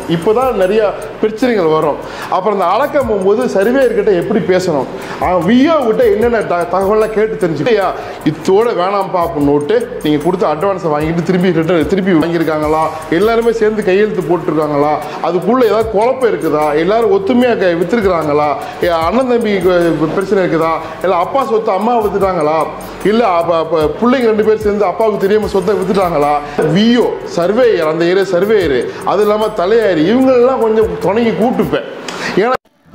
இப்போ தான் நிறைய பிரச்சனைகள் வரும் அப்புறம் இந்த அளக்கம் போகும்போது சர்வேயர்கிட்ட எப்படி பேசணும் அவன் விஓ கிட்ட என்னென்ன த- தகவல்லாம் கேட்டு தெரிஞ்சுக்கிட்டா இத்தோட வேணாம்ப்பா அப்படின்னுட்டு நீங்கள் கொடுத்த அட்வான்ஸை வாங்கிட்டு திரும்பி ரிட்டர்ன் திருப்பி வாங்கியிருக்காங்களா எல்லாருமே சேர்ந்து கையெழுத்து போட்டிருக்காங்களா அதுக்குள்ளே ஏதாவது குழப்பம் இருக்குதா எல்லாரும் ஒத்துமையாக க- வித்திருக்கிறாங்களா ஏ, அண்ணன் தம்பி கு- பிரச்சனை இருக்குதா இல்லை அப்பா சொத்து அம்மா வித்துட்டாங்களா இல்லை அப்போ பிள்ளைங்க ரெண்டு பேர் சேர்ந்து அப்பாவுக்கு தெரியாம சொத்தை வித்துட்டாங்களா விஓ சர்வேயர் அந்த ஏரியா சர்வேயர் அது இல்லாமல் தலையாரி இவங்களெல்லாம் கொஞ்சம் துணைக்கி கூப்பிட்டுப்பேன் ஏன்னா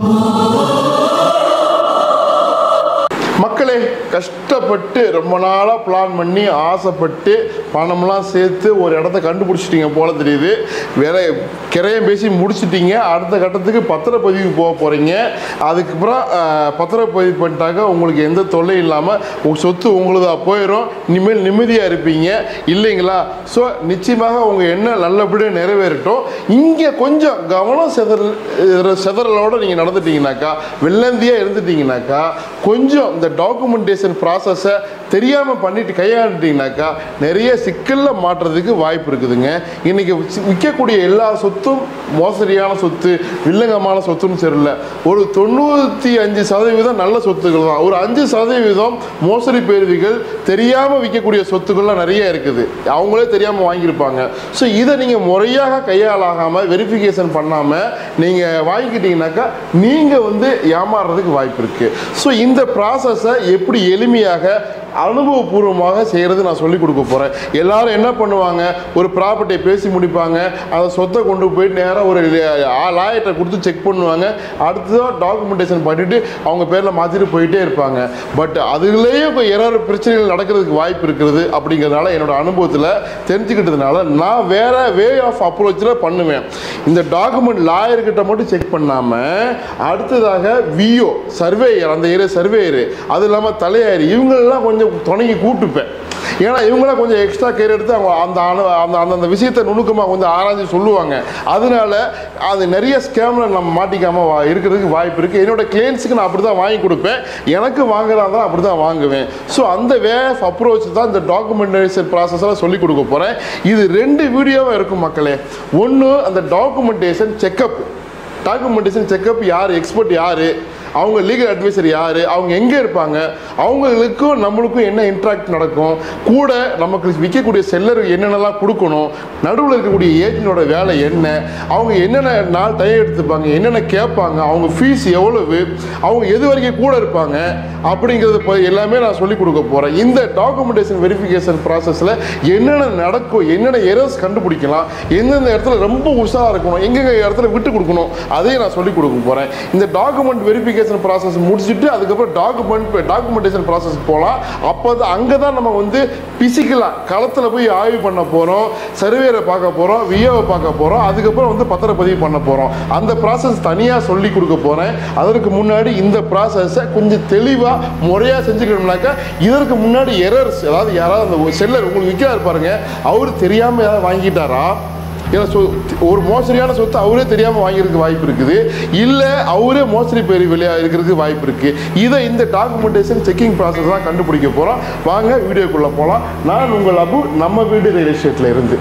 மக்களே கஷ்டப்பட்டு ரொம்ப நாளாக பிளான் பண்ணி ஆசைப்பட்டு பணம்லாம் சேர்த்து ஒரு இடத்த கண்டுபிடிச்சிட்டீங்க போல தெரியுது வேற கிரையம் பேசி முடிச்சிட்டீங்க அடுத்த கட்டத்துக்கு பத்திரப்பதிவு போக போகிறீங்க அதுக்கப்புறம் அஹ், பத்திரப்பதிவு பண்ணிட்டாக்க உங்களுக்கு எந்த தொல்லை இல்லாமல் உங்கள் சொத்து உங்களுதா போயிடும் இனிமேல் நிம்மதியாக இருப்பீங்க இல்லைங்களா ஸோ நிச்சயமாக உங்கள் எண்ணம் நல்லபடியாக நிறைவேறட்டும் இங்கே கொஞ்சம் கவனம் செதறல் செதறலோட நீங்கள் நடந்துட்டீங்கனாக்கா வெள்ளந்தியாக இருந்துட்டீங்கனாக்கா கொஞ்சம் இந்த டாக்குமெண்டேஷன் ப்ராசஸை தெரியாமல் பண்ணிட்டு கையாண்டுட்டீங்கனாக்கா நிறைய சிக்கலில் மாட்டுறதுக்கு வாய்ப்பு இருக்குதுங்க இன்னைக்கு சி- விற்கக்கூடிய எல்லா சொத்தும் மோசடியான சொத்து வில்லங்கமான சொத்துன்னு தெரியல ஒரு தொண்ணூற்றி அஞ்சு சதவீதம் நல்ல சொத்துக்கள் தான் ஒரு அஞ்சு சதவீதம் மோசடி பேருவிகள் தெரியாமல் விற்கக்கூடிய சொத்துக்கள்லாம் நிறைய இருக்குது அவங்களே தெரியாமல் வாங்கியிருப்பாங்க ஸோ இதை நீங்கள் முறையாக கையாளாகாமல் வெரிஃபிகேஷன் பண்ணாமல் நீங்கள் வாங்கிக்கிட்டீங்கன்னாக்கா நீங்கள் வந்து ஏமாறுறதுக்கு வாய்ப்பு இருக்குது ஸோ இந்த ப்ராசஸை எப்படி எளிமையாக அனுபவபூர்வமாக செய்கிறது நான் சொல்லிக் கொடுக்க போகிறேன் எல்லாரும் என்ன பண்ணுவாங்க ஒரு ப்ராப்பர்ட்டியை பேசி முடிப்பாங்க அந்த சொத்தை கொண்டு போய் நேராக ஒரு லாயர்கிட்ட கொடுத்து செக் பண்ணுவாங்க அடுத்ததாக டாக்குமெண்டேஷன் பண்ணிவிட்டு அவங்க பேரில் மாற்றிட்டு போயிட்டே இருப்பாங்க பட் அதுலேயே இப்போ எரர் பிரச்சனைகள் நடக்கிறதுக்கு வாய்ப்பு இருக்கிறது அப்படிங்கிறதுனால என்னோட அனுபவத்தில் தெரிஞ்சுக்கிட்டதுனால நான் வேற வே ஆஃப் அப்ரோச்சில் பண்ணுவேன் இந்த டாக்குமெண்ட் லாயர்கிட்ட மட்டும் செக் பண்ணாமல் அடுத்ததாக விஓ சர்வேயர் அந்த ஏரியா சர்வேயர் அது இல்லாமல் தலையாரி இவங்களெல்லாம் கொஞ்சம் துணைக்கி கூப்பிட்டுப்பேன் ஏன்னா இவங்களாம் கொஞ்சம் எக்ஸ்ட்ரா கேர் எடுத்து அவங்க அந்த அணு அந்த அந்த அந்த விஷயத்தை நுணுக்கமாக கொஞ்சம் ஆராய்ச்சி சொல்லுவாங்க அதனால அது நிறைய ஸ்கேமில் நம்ம மாட்டிக்காமல் வா இருக்கிறதுக்கு வாய்ப்பு இருக்குது என்னோட கிளைண்ட்ஸுக்கு நான் அப்படி தான் வாங்கி கொடுப்பேன் எனக்கு வாங்குறதா தான் அப்படி தான் வாங்குவேன் ஸோ அந்த வே ஆஃப் அப்ரோச் தான் இந்த டாக்குமெண்டேஷன் ப்ராசஸில் சொல்லிக் கொடுக்க போகிறேன் இது ரெண்டு வீடியோவாக இருக்கும் மக்களே ஒன்று அந்த டாக்குமெண்டேஷன் செக்கப் டாக்குமெண்டேஷன் செக்கப் யார் எக்ஸ்பர்ட் யார் அவங்க லீகல் அட்வைசர் யார் அவங்க எங்கே இருப்பாங்க அவங்களுக்கும் நம்மளுக்கும் என்ன இன்ட்ராக்ட் நடக்கும் கூட நமக்கு விற்கக்கூடிய செல்லர் என்னென்னலாம் கொடுக்கணும் நடுவில் இருக்கக்கூடிய ஏஜென்டோட வேலை என்ன அவங்க என்னென்ன நாள் டைம் எடுத்துப்பாங்க என்னென்ன கேட்பாங்க அவங்க ஃபீஸ் எவ்வளவு அவங்க எது வரைக்கும் கூட இருப்பாங்க அப்படிங்கிறது போய் எல்லாமே நான் சொல்லிக் கொடுக்க போகிறேன் இந்த டாக்குமெண்டேஷன் வெரிஃபிகேஷன் ப்ராசஸில் என்னென்ன நடக்கும் என்னென்ன எரர்ஸ் கண்டுபிடிக்கலாம் எந்தெந்த இடத்துல ரொம்ப உஷாராக இருக்கணும் எங்கெங்க இடத்துல விட்டு கொடுக்கணும் அதையும் நான் சொல்லிக் கொடுக்க போகிறேன் இந்த டாக்குமெண்ட் வெரிஃபிகேஷன் ப்ராசஸ் முடிச்சுட்டு அதுக்கப்புறம் டாக்குமெண்ட் டாக்குமெண்டேஷன் ப்ராசஸ் போகலாம் அப்போ தான் அங்கே தான் நம்ம வந்து பிசிக்கலாக களத்தில் போய் ஆய்வு பண்ண போகிறோம் சர்வேரை பார்க்க போகிறோம் விஏவை பார்க்க போகிறோம் அதுக்கப்புறம் வந்து பத்திரப்பதிவு பண்ண போகிறோம் அந்த ப்ராசஸ் தனியாக சொல்லி கொடுக்க போகிறேன் அதற்கு முன்னாடி இந்த ப்ராசஸை கொஞ்சம் தெளிவாக முறையாக செஞ்சுக்கணும்னாக்கா இதற்கு முன்னாடி எரர்ஸ் அதாவது யாராவது அந்த செல்லர் உங்களுக்கு விற்கிறாரு பாருங்க அவர் தெரியாமல் யாராவது வாங்கிட்டாரா ஏன்னா சொ ஒரு மோசடியான சொத்து அவரே தெரியாமல் வாங்கியிருக்க வாய்ப்பு இருக்குது இல்லை அவரே மோசடி பேர் வெளியா இருக்கிறதுக்கு வாய்ப்பு இருக்குது இதை இந்த டாக்குமெண்டேஷன் செக்கிங் ப்ராசஸ் தான் கண்டுபிடிக்க போகிறோம் வாங்க வீடியோக்குள்ளே போகலாம் நான் உங்கள் அபு நம்ம வீடு ரியல் எஸ்டேட்டில் இருந்து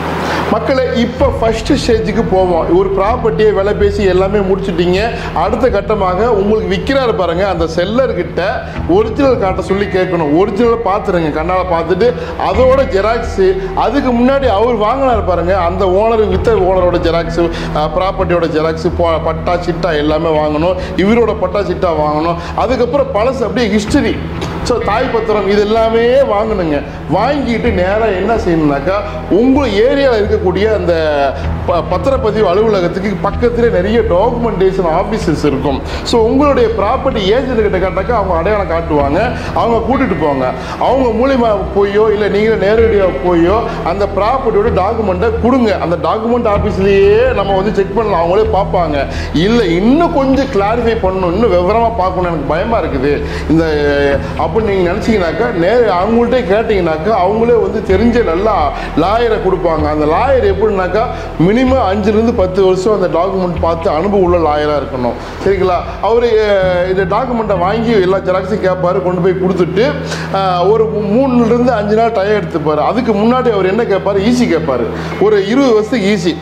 மக்களே இப்போ ஃபர்ஸ்ட் ஸ்டேஜுக்கு போவோம் ஒரு ப்ராப்பர்ட்டியை விலை பேசி எல்லாமே முடிச்சிட்டீங்க அடுத்த கட்டமாக உங்களுக்கு விற்கிறாரு பாருங்க அந்த செல்லர்கிட்ட ஒரிஜினல் காட்ட சொல்லி கேட்கணும் ஒரிஜினல் பார்த்துருங்க கண்ணால் பார்த்துட்டு அதோட ஜெராக்ஸு அதுக்கு முன்னாடி அவர் வாங்கினார் பாருங்க அந்த ஓனர் வித்த ஓனரோட ஜெராக்ஸு ப்ராப்பர்ட்டியோட ஜெராக்ஸு பட்டா சிட்டா எல்லாமே வாங்கணும் இவரோட பட்டா சிட்டா வாங்கணும் அதுக்கப்புறம் பழசு அப்படியே ஹிஸ்டரி ஸோ தாய் பத்திரம் இது எல்லாமே வாங்கணுங்க வாங்கிட்டு நேராக என்ன செய்யணும்னாக்கா உங்கள் ஏரியாவில் இருக்கக்கூடிய அந்த ப பத்திரப்பதிவு அலுவலகத்துக்கு பக்கத்துல நிறைய டாக்குமெண்டேஷன் ஆஃபீஸஸ் இருக்கும் ஸோ உங்களுடைய ப்ராப்பர்ட்டி ஏஜென்ட் கிட்ட கேட்டாக்கா அவங்க அடையாளம் காட்டுவாங்க அவங்க கூட்டிட்டு போவாங்க அவங்க மூலியமா போயோ இல்லை நீங்களே நேரடியாக போயோ அந்த ப்ராப்பர்ட்டியோட டாக்குமெண்ட்டை கொடுங்க அந்த டாக்குமெண்ட் ஆஃபீஸ்லேயே நம்ம வந்து செக் பண்ணலாம் அவங்களே பார்ப்பாங்க இல்லை இன்னும் கொஞ்சம் கிளாரிஃபை பண்ணணும் இன்னும் விவரமாக பார்க்கணும் எனக்கு பயமாக இருக்குது இந்த அப்படின்னு நீங்கள் நினச்சிங்கனாக்கா நேர அவங்கள்ட்ட கேட்டிங்கனாக்கா அவங்களே வந்து தெரிஞ்ச நல்லா லாயரை கொடுப்பாங்க அந்த லாயர் எப்படின்னாக்கா மினிமம் அஞ்சுலேருந்து பத்து வருஷம் அந்த டாக்குமெண்ட் பார்த்து அனுபவம் உள்ள லாயராக இருக்கணும் சரிங்களா அவர் இந்த டாக்குமெண்ட்டை வாங்கி எல்லா ஜெராக்ஸும் கேட்பாரு கொண்டு போய் கொடுத்துட்டு அஹ், ஒரு மூணுலேருந்து அஞ்சு நாள் டயம் எடுத்துப்பார் அதுக்கு முன்னாடி அவர் என்ன கேட்பாரு ஈஸி கேட்பாரு ஒரு இருபது வருஷத்துக்கு ஈஸி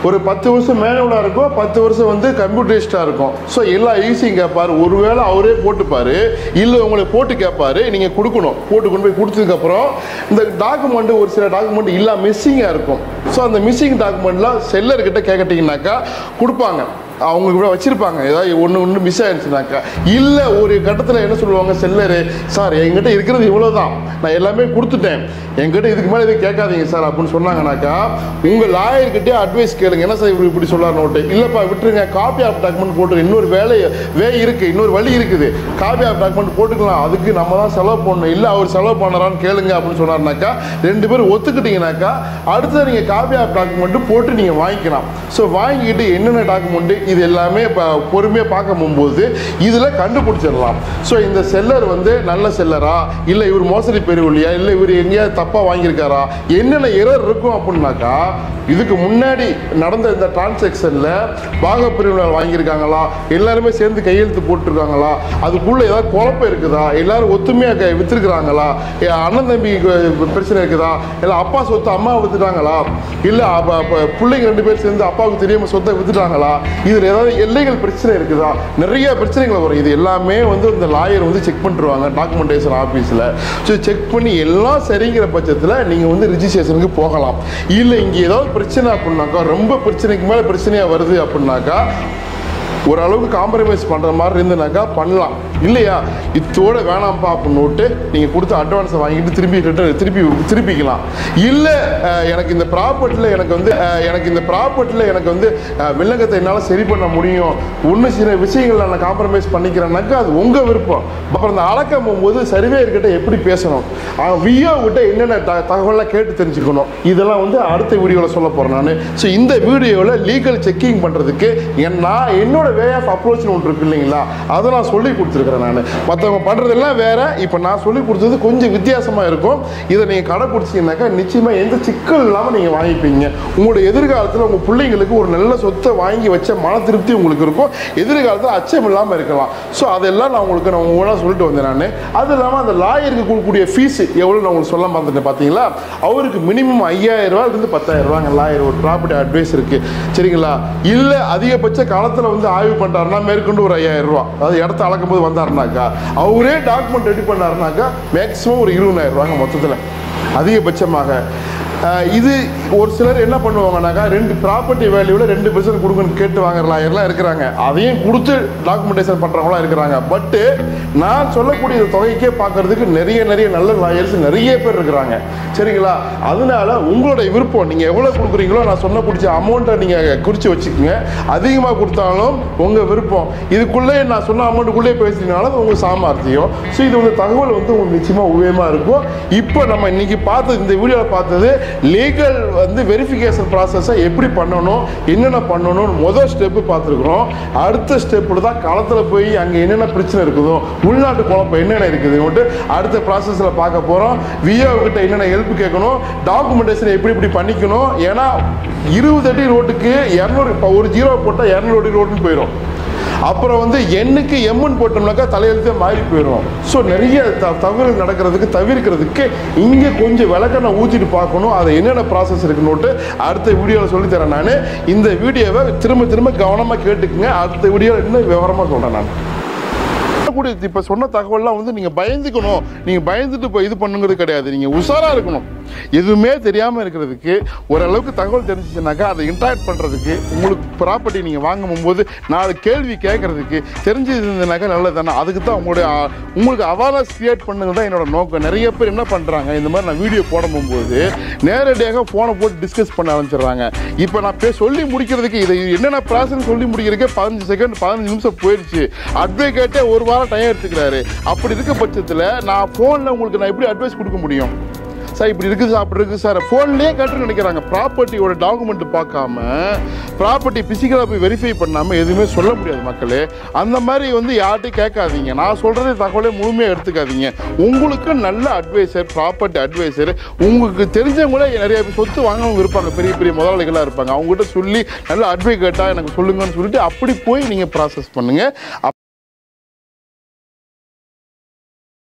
ஒரு பத்து வருஷம் மேனுவலாக இருக்கும் பத்து வருஷம் வந்து கம்ப்யூட்டரிஸ்டாக இருக்கும் ஸோ எல்லாம் ஈஸியும் கேட்பாரு ஒருவேளை அவரே போட்டுப்பாரு இல்லை உங்களை போட்டு கேட்பாரு நீங்கள் கொடுக்கணும் போட்டு கொண்டு போய் கொடுத்ததுக்கப்புறம் இந்த டாக்குமெண்ட் ஒரு சில டாக்குமெண்ட் இல்லா மிஸ்ஸிங்காக இருக்கும் ஸோ அந்த மிஸ்ஸிங் டாக்குமெண்ட்லாம் செல்லர்கிட்ட கேட்கட்டிங்கனாக்கா கொடுப்பாங்க அவங்க கூட வச்சிருப்பாங்க ஏதாவது ஒன்று ஒன்று மிஸ் ஆயிடுச்சுனாக்கா இல்லை ஒரு கட்டத்தில் என்ன சொல்லுவாங்க செல்லரு சார் என்கிட்ட இருக்கிறது இவ்வளோ தான் நான் எல்லாமே கொடுத்துட்டேன் என்கிட்ட இதுக்கு மேலே எதுவும் கேட்காதீங்க சார் அப்படின்னு சொன்னாங்கனாக்கா உங்கள் லாயர்கிட்டே அட்வைஸ் கேளுங்க என்ன சார் இவர் இப்படி சொல்லார் நோட்டு இல்லைப்பா விட்டுருங்க காப்பி ஆஃப் டாக்குமெண்ட் போட்டு இன்னொரு வேலை வே இருக்குது இன்னொரு வழி இருக்குது காப்பி ஆஃப் டாக்குமெண்ட் போட்டுக்கலாம் அதுக்கு நம்ம தான் செலவு பண்ணணும் இல்லை அவர் செலவு பண்ணறான்னு கேளுங்க அப்படின்னு சொன்னார்னாக்கா ரெண்டு பேரும் ஒத்துக்கிட்டீங்கனாக்கா அடுத்தது நீங்கள் காப்பி ஆஃப் டாக்குமெண்ட் போட்டு நீங்கள் வாங்கிக்கலாம் ஸோ வாங்கிக்கிட்டு என்னென்ன டாக்குமெண்ட் இது எல்லாமே இப்போ பொறுமையாக பார்க்க போகும்போது இதில் கண்டுபிடிச்சிடலாம் ஸோ இந்த செல்லர் வந்து நல்ல செல்லரா இல்லை இவர் மோசடி பெருவழியா இல்லை இவர் எங்கேயாவது தப்பாக வாங்கியிருக்காரா என்னென்ன எரர் இருக்கும் அப்படின்னாக்கா இதுக்கு முன்னாடி நடந்த இந்த டிரான்சாக்ஷனில் பாக பிரிவினர் வாங்கியிருக்காங்களா எல்லாருமே சேர்ந்து கையெழுத்து போட்டிருக்காங்களா அதுக்குள்ளே ஏதாவது குழப்பம் இருக்குதா எல்லாரும் ஒத்துமையாக க- வித்திருக்கிறாங்களா ஏ, அண்ணன் தம்பி கு- பிரச்சனை இருக்குதா இல்லை அப்பா சொத்து அம்மா வித்துட்டாங்களா இல்லை பிள்ளைங்க ரெண்டு பேர் சேர்ந்து அப்பாவுக்கு தெரியாம சொத்தை வித்துட்டாங்களா இதில் ஏதாவது எல்லைகள் பிரச்சனை இருக்குதா நிறைய பிரச்சனைகள் வரும் இது எல்லாமே வந்து இந்த லாயர் வந்து செக் பண்ணிருவாங்க டாக்குமெண்டேஷன் ஆஃபீஸில் ஸோ செக் பண்ணி எல்லாம் சரிங்கிற பட்சத்தில் நீங்கள் வந்து ரிஜிஸ்ட்ரேஷனுக்கு போகலாம் இல்லை இங்கே ஏதாவது பிரச்சனை அப்படின்னாக்கா ரொம்ப பிரச்சனைக்கு மேலே பிரச்சனையாக வருது அப்படின்னாக்கா ஓரளவுக்கு காம்ப்ரமைஸ் பண்ணுற மாதிரி இருந்துனாக்கா பண்ணலாம் இல்லையா இத்தோட வேணாம்ப்பா அப்படின்னுட்டு நீங்கள் கொடுத்த அட்வான்ஸை வாங்கிட்டு திருப்பி ரிட்டர்ன் திருப்பி திருப்பிக்கலாம் இல்லை அஹ், எனக்கு இந்த ப்ராப்பர்ட்டியில் எனக்கு வந்து அஹ், எனக்கு இந்த ப்ராப்பர்ட்டியில் எனக்கு வந்து அஹ், வில்லங்கத்தை என்னால் சரி பண்ண முடியும் ஒன்று சில விஷயங்கள் நான் காம்ப்ரமைஸ் பண்ணிக்கிறேன்னாக்கா அது உங்கள் விருப்பம் அப்புறம் இந்த அளக்கம் போகும்போது சர்வேயர்கிட்ட எப்படி பேசணும் விஓ கிட்ட என்னென்ன த தகவலாம் கேட்டு தெரிஞ்சுக்கணும் இதெல்லாம் வந்து அடுத்த வீடியோவில் சொல்ல போகிறேன் நான் ஸோ இந்த வீடியோவில் லீகல் செக்கிங் பண்ணுறதுக்கு என் நான் என்னோட வே ஆஃப் அப்ரோச்னு ஒன்று இருக்கு இல்லைங்களா அதை நான் சொல்லி கொடுத்துருக்குறேன் நான் மற்றவங்க பண்ணுறதெல்லாம் வேற இப்போ நான் சொல்லி கொடுத்தது கொஞ்சம் வித்தியாசமாக இருக்கும் இதை நீங்கள் கடைப்பிடிச்சிங்கனாக்கா நிச்சயமாக எந்த சிக்கல் இல்லாமல் நீங்கள் வாங்கிப்பீங்க உங்களோட எதிர்காலத்தில் உங்கள் பிள்ளைங்களுக்கு ஒரு நல்ல சொத்தை வாங்கி வச்ச மன திருப்தி உங்களுக்கு இருக்கும் எதிர்காலத்தில் அச்சம் இல்லாமல் இருக்கலாம் ஸோ அதெல்லாம் நான் உங்களுக்கு நான் உங்களாக சொல்லிட்டு வந்தேன் நான் அது இல்லாமல் அந்த லாயருக்கு கொடுக்கக்கூடிய ஃபீஸ் எவ்வளோ நான் உங்களுக்கு சொல்ல மறந்துட்டேன் பார்த்தீங்களா அவருக்கு மினிமம் ஐயாயிரம் ரூபாயிலிருந்து பத்தாயிரம் ரூபாங்க லாயர் ஒரு ப்ராப்பர்ட்டி அட்வைஸ் இருக்கு சரிங்களா இல்லை அதிகபட்ச காலத்தில் வந்து ஆய்வு பண்ணுறாருன்னா மேற்கொண்டு ஒரு ஐயாயிரம் ரூபா அதாவது இடத்த அளக்கும் போது வந்தாருனாக்கா அவரே டாக்குமெண்ட் ரெடி பண்ணாருனாக்கா மேக்ஸிமம் ஒரு இருபதாயிரம் ரூபாங்க மொத்தத்தில் அதிகபட்சமாக அஹ், இது ஒரு சிலர் என்ன பண்ணுவாங்கனாக்கா ரெண்டு ப்ராப்பர்ட்டி வேல்யூவில் ரெண்டு பர்சன்ட் கொடுங்கன்னு கேட்டு வாங்குற லாயர்லாம் இருக்கிறாங்க அதையும் கொடுத்து டாக்குமெண்டேஷன் பண்ணுறவங்களாம் இருக்கிறாங்க பட்டு நான் சொல்லக்கூடிய இந்த தொகைக்கே பார்க்கறதுக்கு நிறைய நிறைய நல்ல லாயர்ஸ் நிறைய பேர் இருக்கிறாங்க சரிங்களா அதனால உங்களுடைய விருப்பம் நீங்கள் எவ்வளோ கொடுக்குறீங்களோ நான் சொன்ன பிடிச்ச அமௌண்ட்டை நீங்கள் குறித்து வச்சுக்கோங்க அதிகமாக கொடுத்தாலும் உங்கள் விருப்பம் இதுக்குள்ளே நான் சொன்ன அமௌண்ட்டுக்குள்ளே பேசுறீங்கனாலும் உங்கள் சாமர்த்தியம் ஸோ இது வந்து தகவல் வந்து உங்களுக்கு நிச்சயமாக உபயோகமாக இருக்கும் இப்போ நம்ம இன்னைக்கு பார்த்தது இந்த வீடியோவில் பார்த்தது லீகல் வந்து வெரிஃபிகேஷன் ப்ராசஸை எப்படி பண்ணணும் என்னென்ன பண்ணணும் முதல் ஸ்டெப்பு பார்த்துருக்குறோம் அடுத்த ஸ்டெப்பில் தான் களத்தில் போய் அங்கே என்னென்ன பிரச்சனை இருக்குதோ உள்நாட்டு குழப்பம் என்னென்ன இருக்குதுன்ட்டு அடுத்த ப்ராசஸில் பார்க்க போகிறோம் விஓ கிட்ட என்னென்ன ஹெல்ப் கேட்கணும் டாக்குமெண்டேஷன் எப்படி இப்படி பண்ணிக்கணும் ஏன்னா இருபது அடி ரோட்டுக்கு இரநூறு இப்போ ஒரு ஜீரோ போட்டால் இரநூறு அடி ரோட்டுன்னு போயிடும் அப்புறம் வந்து எண்ணுக்கு எம்முன்னு போட்டோம்னாக்கா தலையெழுத்தே மாறி போயிடும் ஸோ நிறைய த தவறுகள் நடக்கிறதுக்கு தவிர்க்கிறதுக்கு இங்கே கொஞ்சம் விளக்கெண்ணெய் ஊற்றிட்டு பார்க்கணும் அது என்னென்ன ப்ராசஸ் இருக்குன்னுட்டு அடுத்த வீடியோவில் சொல்லித்தரேன் நான் இந்த வீடியோவை திரும்ப திரும்ப கவனமாக கேட்டுக்குங்க அடுத்த வீடியோவில் இன்னும் விவரமாக சொல்கிறேன் நான் கூடிய இப்போ சொன்ன தகவல்லாம் வந்து நீங்கள் பயந்துக்கணும் நீங்கள் பயந்துட்டு இப்போ இது பண்ணுங்கிறது கிடையாது நீங்கள் உஷாராக இருக்கணும் எதுவுமே தெரியாமல் இருக்கிறதுக்கு ஓரளவுக்கு தகவல் தெரிஞ்சிச்சுனாக்கா அதை இன்ட்ராக்ட் பண்ணுறதுக்கு உங்களுக்கு ப்ராப்பர்ட்டி நீங்கள் வாங்கும் போது நாலு கேள்வி கேட்கறதுக்கு தெரிஞ்சிருந்ததுனாக்கா நல்லது தானே அதுக்கு தான் உங்களுடைய ஆ, உங்களுக்கு அவேர்னஸ் கிரியேட் பண்ணுங்க தான் என்னோட நோக்கம் நிறைய பேர் என்ன பண்ணுறாங்க இந்த மாதிரி நான் வீடியோ போட போகும்போது நேரடியாக ஃபோனை போட்டு டிஸ்கஸ் பண்ண ஆரம்பிச்சிடுறாங்க இப்போ நான் பே சொல்லி முடிக்கிறதுக்கு இதை என்னென்ன ப்ராசஸ் சொல்லி முடிக்கிறதுக்கே பதினஞ்சு செகண்ட் பதினஞ்சு நிமிஷம் போயிடுச்சு அட்வொகேட்டே ஒரு வாரம் டைம் எடுத்துக்கிறாரு அப்படி இருக்க பட்சத்தில் நான் ஃபோனில் உங்களுக்கு நான் எப்படி அட்வைஸ் கொடுக்க முடியும் சார் இப்படி இருக்குது சார் அப்படி இருக்குது சார் ஃபோன்லேயே கட்டுன்னு நினைக்கிறாங்க ப்ராப்பர்ட்டியோட டாக்குமெண்ட் பார்க்காம ப்ராப்பர்ட்டி ஃபிசிக்கலாக போய் வெரிஃபை பண்ணாமல் எதுவுமே சொல்ல முடியாது மக்களே அந்த மாதிரி வந்து யார்கிட்டையும் கேட்காதீங்க நான் சொல்கிறதே தகவலே முழுமையாக எடுத்துக்காதீங்க உங்களுக்கு நல்ல அட்வைசர் ப்ராப்பர்ட்டி அட்வைசர் உங்களுக்கு தெரிஞ்சவங்களே நிறைய பேர் சொத்து வாங்கவங்க இருப்பாங்க பெரிய பெரிய முதலாளிகளாக இருப்பாங்க அவங்ககிட்ட சொல்லி நல்ல அட்வொகேட்டாக எனக்கு சொல்லுங்கன்னு சொல்லிட்டு அப்படி போய் நீங்கள் ப்ராசஸ் பண்ணுங்கள்